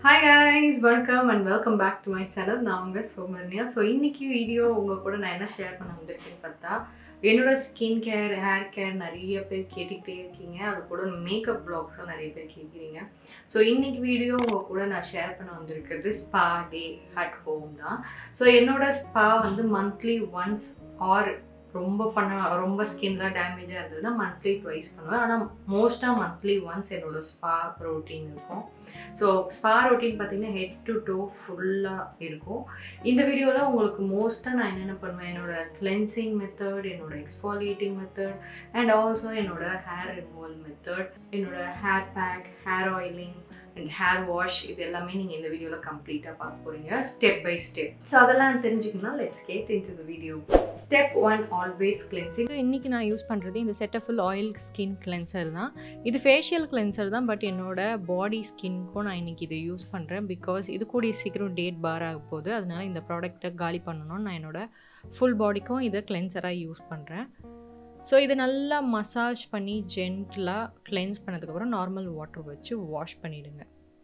hi guys welcome and welcome back to my channel நான் உங்கள் சோமர்னியா so இன்னைக்கு video உங்கள் கூட நான் என்ன ஷேர் பண்ண வந்திருக்கேன்னு பார்த்தா என்னோட ஸ்கின் கேர் ஹேர் கேர் நிறைய பேர் கேட்டுக்கிட்டே இருக்கீங்க அது கூட மேக்கப் பிளாக்ஸும் நிறைய பேர் கேட்குறீங்க ஸோ இன்னைக்கு வீடியோ உங்கள் கூட நான் ஷேர் பண்ண வந்திருக்கிறது ஸ்பா டே அட் ஹோம் தான் ஸோ என்னோட ஸ்பா வந்து மந்த்லி ஒன்ஸ் ஆர் ரொம்ப பண்ண ரொம்ப ஸ்கின்லாம் டேமேஜாக இருந்ததுன்னா மந்த்லி ட்வைஸ் பண்ணுவேன் ஆனால் மோஸ்ட்டாக மந்த்லி ஒன்ஸ் என்னோட ஸ்பா ரொட்டீன் இருக்கும் ஸோ ஸ்பா ரொட்டீன் பார்த்தீங்கன்னா ஹெட் டு டோ ஃபுல்லாக இருக்கும் இந்த வீடியோவில் உங்களுக்கு மோஸ்ட்டாக நான் என்னென்ன பண்ணுவேன் என்னோட கிளென்சிங் மெத்தட் என்னோட எக்ஸ்பாலியேட்டிங் மெத்தட் அண்ட் ஆல்சோ என்னோட ஹேர் ரிமூவல் மெத்தட் என்னோட hair pack hair oiling and hair wash இது எல்லாமே நீங்கள் இந்த வீடியோவில் கம்ப்ளீட்டாக பார்க்க போகிறீங்க ஸ்டெப் பை ஸ்டெப் ஸோ அதெல்லாம் தெரிஞ்சுக்கணும்னா let's get into the video step one always cleansing இன்றைக்கி நான் யூஸ் பண்ணுறது இந்த செட்டஃபுல் ஆயில் ஸ்கின் கிளென்சர் தான் இது ஃபேஷியல் கிளென்சர் தான் பட் என்னோட பாடி ஸ்கின்க்கும் நான் இன்றைக்கி இதை யூஸ் பண்ணுறேன் பிகாஸ் இது கூடிய சீக்கிரம் டேட் பார் ஆக போகுது அதனால இந்த ப்ராடக்ட்டை காலி பண்ணணும்னு நான் என்னோட ஃபுல் பாடிக்கும் இதை கிளென்சராக யூஸ் பண்ணுறேன் ஸோ இதை நல்லா மசாஜ் பண்ணி ஜென்டலாக கிளென்ஸ் பண்ணதுக்கப்புறம் நார்மல் வாட்டர் வச்சு வாஷ் பண்ணிவிடுங்க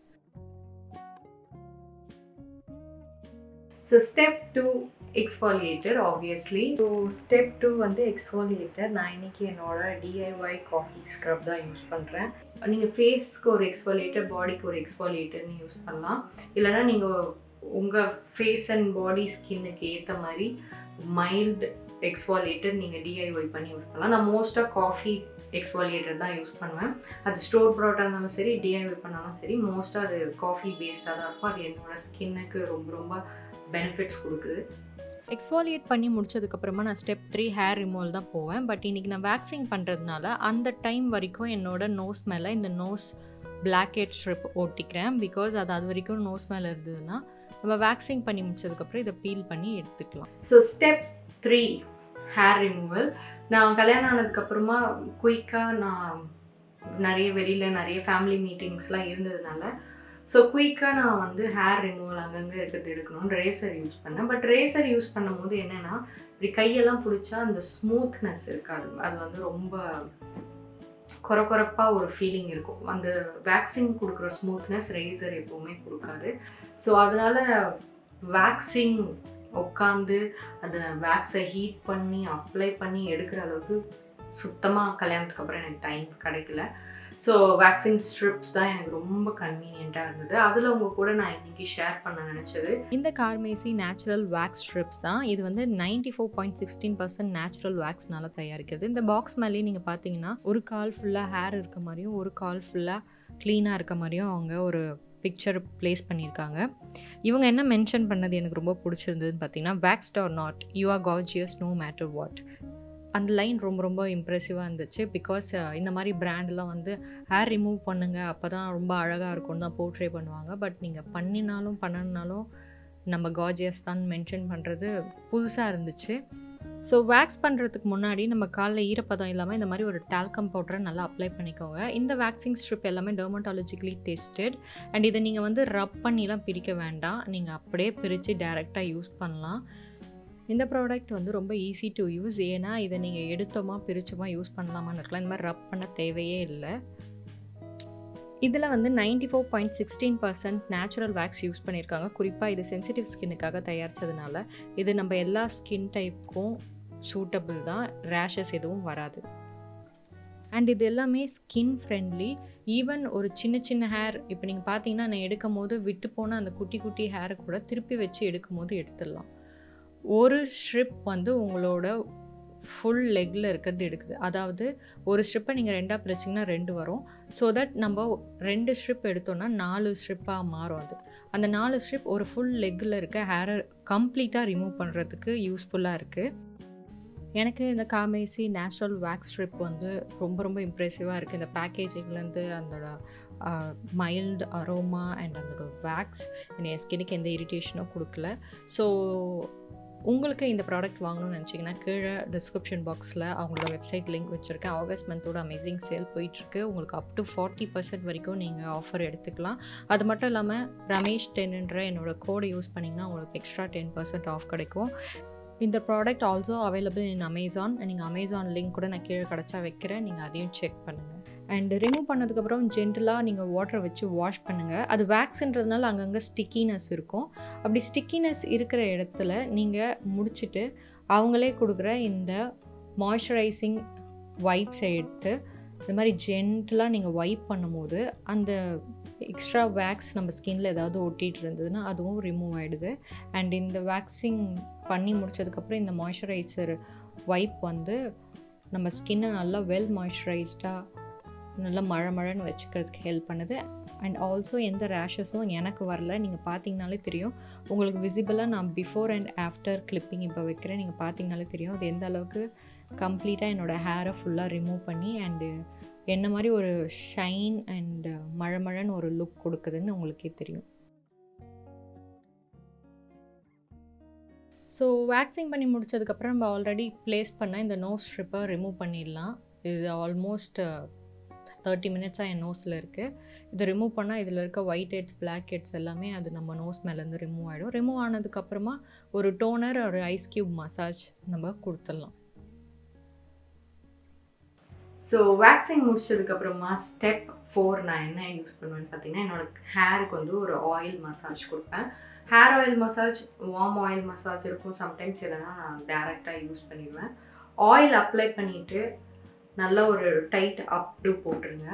so step two exfoliator obviously so step two வந்து எக்ஸ்ஃபாலியேட்டர் நான் இன்னைக்கு என்னோட டிஐஒய் காஃபி ஸ்க்ரப் தான் யூஸ் பண்ணுறேன் நீங்கள் ஃபேஸ்க்கு ஒரு எக்ஸ்ஃபாலியேட்டர் பாடிக்கு ஒரு எக்ஸ்ஃபாலியேட்டர்னு யூஸ் பண்ணலாம் இல்லைனா நீங்கள் உங்கள் ஃபேஸ் அண்ட் பாடி ஸ்கின்னுக்கு ஏற்ற மாதிரி மைல்டு எக்ஸ்ஃபாலியேட்டர் நீங்கள் டிஐஒய் பண்ணி யூஸ் பண்ணலாம் நான் மோஸ்ட்டாக காஃபி எக்ஸ்ஃபாலியேட்டர் தான் யூஸ் பண்ணுவேன் அது ஸ்டோர் ப்ராடக்டாக இருந்தாலும் சரி டிஐஒய் பண்ணாலும் சரி மோஸ்ட்டாக அது காஃபி பேஸ்டாக தான் இருக்கும் அது என்னோட ஸ்கின்னுக்கு ரொம்ப ரொம்ப பெனிஃபிட்ஸ் கொடுக்குது எக்ஸ்பாலியேட் பண்ணி முடிச்சதுக்கப்புறமா நான் ஸ்டெப் த்ரீ ஹேர் ரிமூவல் தான் போவேன் பட் இன்றைக்கி நான் வேக்சிங் பண்ணுறதுனால அந்த டைம் வரைக்கும் என்னோட நோஸ் மேலே இந்த நோஸ் பிளாக்கெட் ஸ்ட்ரிப் ஓட்டிக்கிறேன் பிகாஸ் அது அது வரைக்கும் நோஸ் மேலே இருந்ததுன்னா நம்ம வேக்சிங் பண்ணி முடிச்சதுக்கப்புறம் இதை பீல் பண்ணி எடுத்துக்கலாம் so step three hair removal நான் கல்யாணம் ஆனதுக்கப்புறமா குயிக்காக நான் நிறைய வெளியில் நிறைய ஃபேமிலி மீட்டிங்ஸ்லாம் இருந்ததுனால ஸோ குயிக்காக நான் வந்து ஹேர் ரிமூவல் அங்கங்கே இருக்கிறது எடுக்கணும்னு ரேசர் யூஸ் பண்ணேன் பட் ரேசர் யூஸ் பண்ணும்போது என்னென்னா இப்படி கையெல்லாம் பிடிச்சா அந்த ஸ்மூத்னஸ் இருக்காது அது வந்து ரொம்ப குறை குறைப்பாக ஒரு ஃபீலிங் இருக்கும் அந்த வேக்சின் கொடுக்குற ஸ்மூத்னஸ் ரேசர் எப்போவுமே கொடுக்காது ஸோ அதனால் வேக்சிங் உட்காந்து அதை வேக்ஸை ஹீட் பண்ணி அப்ளை பண்ணி எடுக்கிற அளவுக்கு சுத்தமாக கல்யாணத்துக்கு அப்புறம் எனக்கு டைம் கிடைக்கல ஸோ வேக்சின் ஸ்ட்ரிப்ஸ் தான் எனக்கு ரொம்ப கன்வீனியண்ட்டாக இருந்தது அதில் உங்கள் கூட நான் இன்றைக்கி ஷேர் பண்ண நினச்சது இந்த கார்மேசி நேச்சுரல் வேக்ஸ் ஸ்ட்ரிப்ஸ் தான் இது வந்து ninety four point sixteen percent natural வேக்ஸ்னால தயாரிக்கிறது இந்த பாக்ஸ் மேலேயே நீங்கள் பார்த்தீங்கன்னா ஒரு கால் ஃபுல்லாக ஹேர் இருக்க மாதிரியும் ஒரு கால் ஃபுல்லாக க்ளீனாக இருக்க மாதிரியும் அவங்க ஒரு பிக்சர் ப்ளேஸ் பண்ணியிருக்காங்க இவங்க என்ன மென்ஷன் பண்ணது எனக்கு ரொம்ப பிடிச்சிருந்ததுன்னு பார்த்தீங்கன்னா waxed or not you are gorgeous no matter what அந்த லைன் ரொம்ப ரொம்ப இம்ப்ரெசிவாக இருந்துச்சு பிகாஸ் இந்த மாதிரி பிராண்டெலாம் வந்து ஹேர் ரிமூவ் பண்ணுங்கள் அப்போ தான் ரொம்ப அழகாக இருக்கும்னு தான் போர்ட்ரே பண்ணுவாங்க பட் நீங்கள் பண்ணினாலும் பண்ணனாலும் நம்ம கார்ஜியஸ் தான் மென்ஷன் பண்ணுறது புதுசாக இருந்துச்சு ஸோ வேக்ஸ் பண்ணுறதுக்கு முன்னாடி நம்ம காலில் ஈரப்பதம் இல்லாமல் இந்த மாதிரி ஒரு டால்கம் பவுடரை நல்லா அப்ளை பண்ணிக்கோங்க இந்த வேக்சிங் ஸ்ட்ரிப் எல்லாமே டெர்மட்டாலஜிக்கலி டெஸ்டட் அண்ட் இதை நீங்கள் வந்து ரப் பண்ணிலாம் பிரிக்க வேண்டாம் நீங்கள் அப்படியே பிரித்து டேரெக்டாக யூஸ் பண்ணலாம் இந்த ப்ராடக்ட் வந்து ரொம்ப ஈஸி டு யூஸ் ஏன்னா இதை நீங்கள் எடுத்தோமா பிரிச்சோமா யூஸ் பண்ணலாமான்னு இருக்கலாம் இந்த மாதிரி ரப் பண்ண தேவையே இல்லை இதில் வந்து ninety four point sixteen percent natural wax use பண்ணியிருக்காங்க குறிப்பாக இது சென்சிட்டிவ் ஸ்கின்னுக்காக தயாரித்ததுனால இது நம்ம எல்லா ஸ்கின் டைப்புக்கும் சூட்டபிள் தான் ரேஷஸ் எதுவும் வராது அண்ட் இது எல்லாமே ஸ்கின் ஃப்ரெண்ட்லி ஈவன் ஒரு சின்ன சின்ன ஹேர் இப்போ நீங்கள் பார்த்தீங்கன்னா நான் எடுக்கும் போது விட்டு போன அந்த குட்டி குட்டி ஹேரை கூட திருப்பி வச்சு எடுக்கும் போது எடுத்துடலாம் ஒரு ஸ்ட்ரிப் வந்து உங்களோட ஃபுல் லெக்கில் இருக்கிறது எடுக்குது அதாவது ஒரு ஸ்ட்ரிப்பை நீங்கள் ரெண்டாக பிரிச்சிங்கன்னா ரெண்டு வரும் ஸோ தட் நம்ம ரெண்டு ஸ்ட்ரிப் எடுத்தோன்னா நாலு ஸ்ட்ரிப்பாக மாறும் அது அந்த நாலு ஸ்ட்ரிப் ஒரு ஃபுல் லெக்கில் இருக்க ஹேரை கம்ப்ளீட்டாக ரிமூவ் பண்ணுறதுக்கு யூஸ்ஃபுல்லாக இருக்குது எனக்கு இந்த காமேசி நேச்சுரல் வேக்ஸ் ஸ்ட்ரிப் வந்து ரொம்ப ரொம்ப இம்ப்ரெசிவாக இருக்குது இந்த பேக்கேஜிங்லேருந்து அதோட மைல்டு அரோமா அண்ட் அதோட வேக்ஸ் என் ஸ்கின்னுக்கு எந்த இரிட்டேஷனும் கொடுக்கல ஸோ உங்களுக்கு இந்த ப்ராடக்ட் வாங்கணும்னு நினச்சிங்கன்னா கீழே டிஸ்கிரிப்ஷன் பாக்ஸில் அவங்களோட வெப்சைட் லிங்க் வச்சுருக்கேன் ஆகஸ்ட் மந்தோட அமேசிங் சேல் போயிட்டுருக்கு உங்களுக்கு அப் டு ஃபார்ட்டி பர்சன்ட் வரைக்கும் நீங்கள் ஆஃபர் எடுத்துக்கலாம் அது மட்டும் இல்லாமல் ரமேஷ் டென்ன்ற என்னோட கோடை யூஸ் பண்ணிங்கன்னா உங்களுக்கு எக்ஸ்ட்ரா டென் பர்சன்ட் ஆஃப் கிடைக்கும் இந்த product also available in Amazon நீங்கள் அமேசான் லிங்க் கூட நான் கீழே கிடச்சா வைக்கிறேன் நீங்கள் அதையும் செக் பண்ணுங்கள் அண்ட் ரிமூவ் பண்ணதுக்கப்புறம் ஜென்டலாக நீங்கள் வாட்டரை வச்சு வாஷ் பண்ணுங்கள் அது வேக்ஸ்ன்றதுனால அங்கங்கே ஸ்டிக்கினஸ் இருக்கும் அப்படி ஸ்டிக்கினஸ் இருக்கிற இடத்துல நீங்கள் முடிச்சுட்டு அவங்களே கொடுக்குற இந்த மாய்ஸ்சரைசிங் வைப்ஸை எடுத்து இந்த மாதிரி ஜென்டலாக நீங்கள் வைப் பண்ணும்போது அந்த எக்ஸ்ட்ரா வேக்ஸ் நம்ம ஸ்கின்ல ஏதாவது ஒட்டிகிட்டு இருந்ததுன்னா அதுவும் ரிமூவ் ஆகிடுது அண்ட் இந்த வேக்சிங் பண்ணி முடிச்சதுக்கப்புறம் இந்த மாய்ஸ்சரைசர் வைப் வந்து நம்ம ஸ்கின்னை நல்லா வெல் மாய்ஸ்சரைஸ்டாக நல்லா மழை மழைன்னு வச்சுக்கிறதுக்கு ஹெல்ப் பண்ணுது அண்ட் ஆல்சோ எந்த ரேஷஸும் எனக்கு வரல நீங்கள் பார்த்தீங்கனாலே தெரியும் உங்களுக்கு விசிபிளாக நான் பிஃபோர் அண்ட் ஆஃப்டர் கிளிப்பிங் இப்போ வைக்கிறேன் நீங்கள் பார்த்தீங்கனாலே தெரியும் அது எந்த அளவுக்கு கம்ப்ளீட்டாக என்னோடய ஹேரை ஃபுல்லாக ரிமூவ் பண்ணி அண்டு என்ன மாதிரி ஒரு ஷைன் அண்ட் மழை மழைன்னு ஒரு லுக் கொடுக்குதுன்னு உங்களுக்கே தெரியும் ஸோ வேக்சிங் பண்ணி முடிச்சதுக்கப்புறம் நம்ம ஆல்ரெடி ப்ளேஸ் பண்ண இந்த நோஸ் ஸ்ட்ரிப்பை ரிமூவ் பண்ணிடலாம் இது ஆல்மோஸ்ட் தேர்ட்டி மினிட்ஸாக என் நோஸில் இருக்குது இதை ரிமூவ் பண்ணால் இதில் இருக்க ஒயிட் ஹெட்ஸ் பிளாக் ஹெட்ஸ் எல்லாமே அது நம்ம நோஸ் மேலேருந்து ரிமூவ் ஆகிடும் ரிமூவ் ஆனதுக்கப்புறமா ஒரு டோனர் ஒரு ஐஸ் க்யூப் மசாஜ் நம்ம கொடுத்துடலாம் ஸோ வேக்சிங் முடிச்சதுக்கப்புறமா ஸ்டெப் ஃபோர் நான் என்ன யூஸ் பண்ணுவேன்னு பார்த்தீங்கன்னா என்னோட ஹேருக்கு வந்து ஒரு ஆயில் மசாஜ் கொடுப்பேன் hair oil massage warm oil massage இருக்கும் சம்டைம்ஸ் இல்லைனா நான் டேரெக்டாக யூஸ் பண்ணிடுவேன் ஆயில் அப்ளை பண்ணிவிட்டு நல்லா ஒரு டைட் அப்டு போட்டுருங்க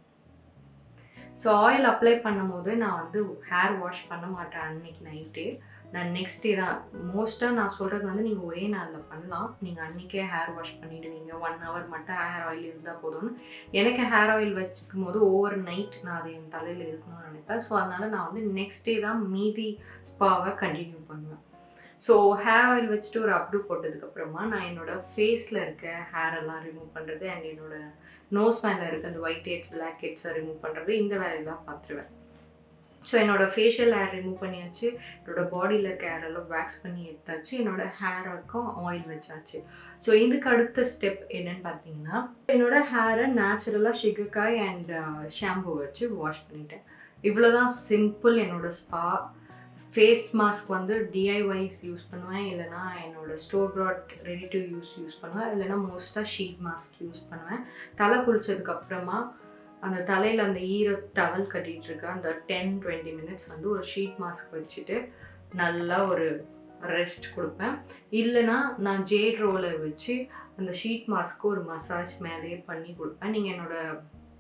ஸோ ஆயில் அப்ளை பண்ணும்போது நான் வந்து ஹேர் வாஷ் பண்ண மாட்டேன் அன்னைக்கு நைட்டு நான் நெக்ஸ்ட் டே தான் மோஸ்ட்டாக நான் சொல்கிறது வந்து நீங்கள் ஒரே நாளில் பண்ணலாம் நீங்கள் அன்றைக்கே ஹேர் வாஷ் பண்ணிவிடுவீங்க ஒன் ஹவர் மட்டும் ஹேர் ஆயில் இருந்தால் போதும்னு எனக்கு ஹேர் ஆயில் வச்சுக்கும் போது ஓவர் நைட் நான் அது என் தலையில் இருக்கணும்னு நினைப்பேன் ஸோ அதனால் நான் வந்து நெக்ஸ்ட் டே தான் மீதி ஸ்பாவை கண்டினியூ பண்ணுவேன் ஸோ ஹேர் ஆயில் வச்சுட்டு ஒரு அப்டு போட்டதுக்கப்புறமா நான் என்னோடய ஃபேஸில் இருக்க ஹேர் எல்லாம் ரிமூவ் பண்ணுறது அண்ட் என்னோடய நோஸ் மேலே இருக்க அந்த ஒயிட் ஹெட்ஸ் பிளாக் ஹெட்ஸை ரிமூவ் பண்ணுறது இந்த வேலையை தான் பார்த்துருவேன் ஸோ என்னோடய ஃபேஷியல் ஹேர் ரிமூவ் பண்ணியாச்சு என்னோடய பாடியில் இருக்க ஹேர் எல்லாம் வேக்ஸ் பண்ணி எடுத்தாச்சு என்னோடய ஹேருக்கும் ஆயில் வச்சாச்சு ஸோ இதுக்கு அடுத்த ஸ்டெப் என்னன்னு பார்த்தீங்கன்னா என்னோடய ஹேரை நேச்சுரலாக ஷிகக்காய் அண்ட் ஷாம்பு வச்சு வாஷ் பண்ணிட்டேன் இவ்வளோதான் சிம்பிள் என்னோடய ஸ்பா ஃபேஸ் மாஸ்க் வந்து டிஐவைஸ் யூஸ் பண்ணுவேன் இல்லைனா என்னோடய store bought ready to use use பண்ணுவேன் இல்லைனா மோஸ்ட்டாக ஷீட் மாஸ்க் யூஸ் பண்ணுவேன் தலை குளிச்சதுக்கப்புறமா அந்த தலையில் அந்த ஈர டவல் கட்டிகிட்டு இருக்க அந்த டென் டுவெண்ட்டி மினிட்ஸ் வந்து ஒரு ஷீட் மாஸ்க் வச்சுட்டு நல்லா ஒரு ரெஸ்ட் கொடுப்பேன் இல்லைனா நான் ஜேட் ரோலர் வச்சு அந்த ஷீட் மாஸ்க்கு ஒரு மசாஜ் மேலேயே பண்ணி கொடுப்பேன் நீங்கள் என்னோடய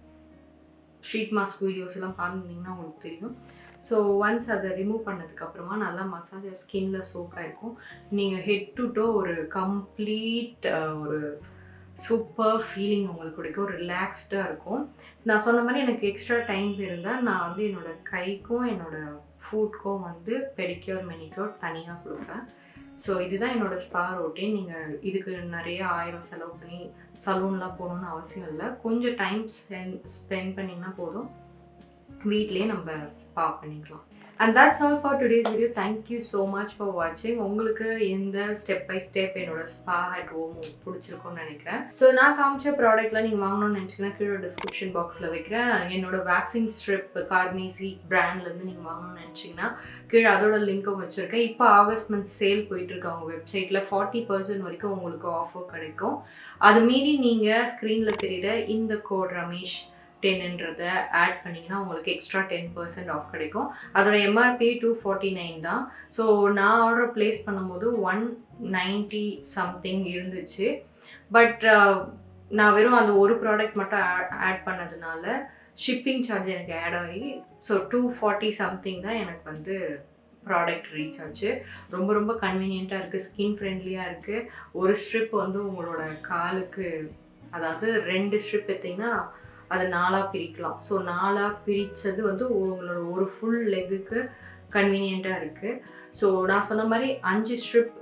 ஷீட் மாஸ்க் வீடியோஸ் எல்லாம் பார்த்துருந்தீங்கன்னா உங்களுக்கு தெரியும் ஸோ ஒன்ஸ் அதை ரிமூவ் பண்ணதுக்கப்புறமா நல்லா மசாஜ் ஸ்கின்ல சோக் ஆகிருக்கும் நீங்கள் ஹெட் டு டோ ஒரு கம்ப்ளீட் ஒரு சூப்பர் ஃபீலிங் உங்களுக்கு கிடைக்கும் ரிலாக்ஸ்டாக இருக்கும் நான் சொன்ன மாதிரி எனக்கு எக்ஸ்ட்ரா டைம் இருந்தால் நான் வந்து என்னோடய கைக்கும் என்னோடய ஃபுட்க்கும் வந்து பெடிக்யூர் மெனிக்யூர் தனியாக கொடுப்பேன் ஸோ இதுதான் என்னோடய ஸ்பா ரொட்டீன் நீங்கள் இதுக்கு நிறைய ஆயிரம் செலவு பண்ணி சலூன்லாம் போகணுன்னு அவசியம் இல்லை கொஞ்சம் டைம் ஸ்பெண்ட் ஸ்பெண்ட் பண்ணிங்கன்னா போதும் வீட்லேயே நம்ம ஸ்பா பண்ணிக்கலாம் and that's all for today's video thank you so much for வாட்சிங் உங்களுக்கு எந்த ஸ்டெப் பை ஸ்டெப் என்னோட ஸ்பா அட் ஹோம் பிடிச்சிருக்கும்னு நினைக்கிறேன் ஸோ நான் காமிச்ச ப்ராடக்ட்லாம் நீங்கள் வாங்கணும்னு நினச்சிங்கன்னா கீழே டிஸ்கிரிப்ஷன் பாக்ஸில் வைக்கிறேன் என்னோட வேக்சின் ஸ்ட்ரிப் கார்மேசி பிராண்ட்லேருந்து நீங்கள் வாங்கணும்னு நினச்சிங்கன்னா கீழே அதோட லிங்க்கும் வச்சுருக்கேன் இப்போ ஆகஸ்ட் மந்த் சேல் போயிட்டுருக்கு அவங்க வெப்சைட்டில் ஃபார்ட்டி பர்சன்ட் வரைக்கும் உங்களுக்கு ஆஃபர் கிடைக்கும் அது மீறி நீங்கள் ஸ்க்ரீனில் தெரிகிற இந்த கோட் ரமேஷ் டென்ன்றதை ஆட் பண்ணிங்கன்னா உங்களுக்கு எக்ஸ்ட்ரா டென் பர்சன்ட் ஆஃப் கிடைக்கும் அதோட எம்ஆர்பி டூ ஃபார்ட்டி நைன் தான் ஸோ நான் ஆர்டர் ப்ளேஸ் பண்ணும்போது ஒன் நைன்ட்டி சம்திங் இருந்துச்சு பட் நான் வெறும் அந்த ஒரு ப்ராடக்ட் மட்டும் ஆட் பண்ணதுனால ஷிப்பிங் சார்ஜ் எனக்கு ஆட் ஆகி ஸோ டூ ஃபார்ட்டி சம்திங் தான் எனக்கு வந்து ப்ராடக்ட் ரீச் ஆச்சு ரொம்ப ரொம்ப கன்வீனியண்ட்டாக இருக்குது ஸ்கின் ஃப்ரெண்ட்லியாக இருக்குது ஒரு ஸ்ட்ரிப் வந்து உங்களோட காலுக்கு அதாவது ரெண்டு ஸ்ட்ரிப் எடுத்திங்கன்னா அதை நாலாக பிரிக்கலாம் ஸோ நாலாக பிரித்தது வந்து உங்களோட ஒரு ஃபுல் லெக்குக்கு கன்வீனியண்ட்டாக இருக்குது ஸோ நான் சொன்ன மாதிரி அஞ்சு ஸ்ட்ரிப்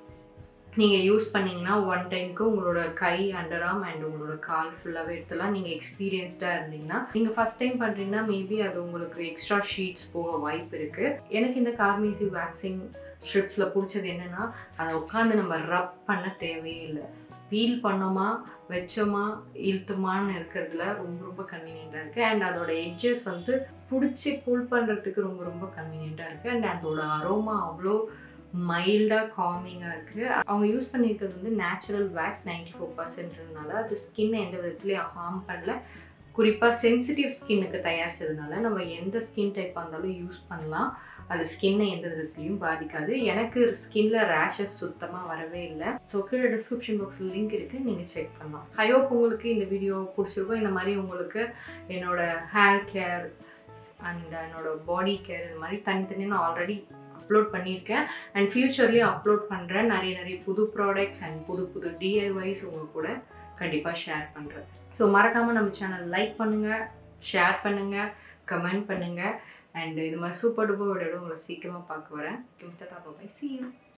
நீங்கள் யூஸ் பண்ணிங்கன்னா ஒன் டைமுக்கு உங்களோட கை அண்டர் ஆர்ம் அண்ட் உங்களோட கால் ஃபுல்லாகவே எடுத்துலாம் நீங்கள் எக்ஸ்பீரியன்ஸ்டாக இருந்தீங்கன்னா நீங்கள் ஃபஸ்ட் டைம் பண்ணுறீங்கன்னா மேபி அது உங்களுக்கு எக்ஸ்ட்ரா ஷீட்ஸ் போக வாய்ப்பு இருக்குது எனக்கு இந்த கார்மேசி வேக்சிங் ஸ்ட்ரிப்ஸில் பிடிச்சது என்னென்னா அதை உட்காந்து நம்ம ரப் பண்ண தேவையே இல்லை பீல் பண்ணோமா வச்சோமா இழுத்துமான்னு இருக்கிறதுல ரொம்ப ரொம்ப கன்வீனியண்ட்டாக இருக்குது அண்ட் அதோட எட்ஜஸ் வந்து பிடிச்சி புல் பண்ணுறதுக்கு ரொம்ப ரொம்ப கன்வீனியண்ட்டாக இருக்குது அண்ட் அதோட அரோமா அவ்வளோ மைல்டாக காமிங்காக இருக்குது அவங்க யூஸ் பண்ணியிருக்கிறது வந்து நேச்சுரல் வேக்ஸ் நைன்டி ஃபோர் பர்சன்ட்னால அது ஸ்கின்னை எந்த விதத்துலேயும் ஹார்ம் பண்ணல குறிப்பாக சென்சிட்டிவ் ஸ்கின்னுக்கு தயாரிச்சதுனால நம்ம எந்த ஸ்கின் டைப்பாக இருந்தாலும் யூஸ் பண்ணலாம் அது ஸ்கின்னை எந்த விதத்துலையும் பாதிக்காது எனக்கு ஸ்கின்ல ரேஷஸ் சுத்தமாக வரவே இல்லை ஸோ கீழே டிஸ்கிரிப்ஷன் பாக்ஸில் லிங்க் இருக்குது நீங்கள் செக் பண்ணலாம் ஐ ஹோப் உங்களுக்கு இந்த வீடியோ பிடிச்சிருக்கும் இந்த மாதிரி உங்களுக்கு என்னோட ஹேர் கேர் அண்ட் என்னோட பாடி கேர் இது மாதிரி தனித்தனியாக நான் ஆல்ரெடி அப்லோட் பண்ணியிருக்கேன் அண்ட் ஃப்யூச்சர்லேயும் அப்லோட் பண்ணுறேன் நிறைய நிறைய புது ப்ராடக்ட்ஸ் அண்ட் புது புது டிஐவைஸ் உங்கள் கூட கண்டிப்பாக ஷேர் பண்ணுறேன் ஸோ மறக்காமல் நம்ம சேனல் லைக் பண்ணுங்கள் ஷேர் பண்ணுங்கள் கமெண்ட் பண்ணுங்கள் அண்ட் இது மாதிரி சூப்பர் டூப்பர் வீடியோட உங்களை சீக்கிரமாக பார்க்க வரேன் பாய் சி யூ